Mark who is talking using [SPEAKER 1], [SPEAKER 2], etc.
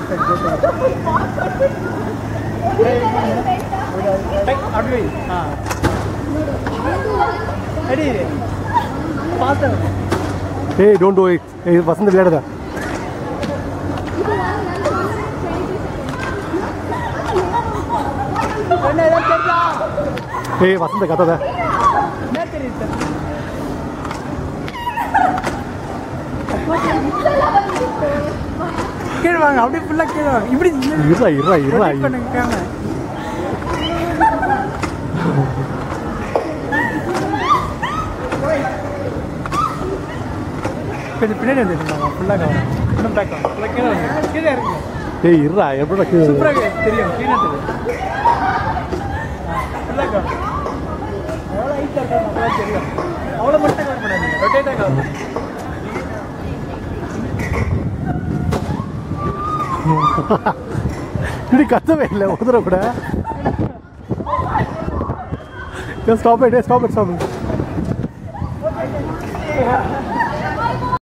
[SPEAKER 1] அப்படி வை. ஆ அடி பார்த்தேன்
[SPEAKER 2] ஏய் டோன்ட் டூ இட் ஏய் வசந்த் விளையாடுதா
[SPEAKER 1] என்ன ஏதாவது தெரியுதா
[SPEAKER 2] ஏய் வசந்த கத்தாத
[SPEAKER 1] என்ன தெரியுது கீழே வாங்க அப்படியே ஃபுல்லாக கீழே வாங்க இப்படி
[SPEAKER 2] இருடா இருடா இருடா
[SPEAKER 1] rotate பண்ணுங்க camera. கொஞ்சம் பின்னாடி வந்துருந்தாங்க ஃபுல்லாக கவனம் இன்னும் பேக் வாங்க ஃபுல்லாக கீழே வாங்க கீழே இறங்குங்க
[SPEAKER 2] ஏய் இருடா எப்படா கீழே
[SPEAKER 1] சூப்பராக தெரியும் கீழே தெரியும் ஃபுல்லாக கவனம் எவ்வளோ ஹைட்டாக இருக்கா நல்லா தெரியும் அவ்வளோ மட்டும் கவர் பண்ணாதீங்க ரொட்டேட்டாக கவர்
[SPEAKER 2] இப்படி கத்தவே இல்லை ஒரு தடவை கூட stop it stop it stop it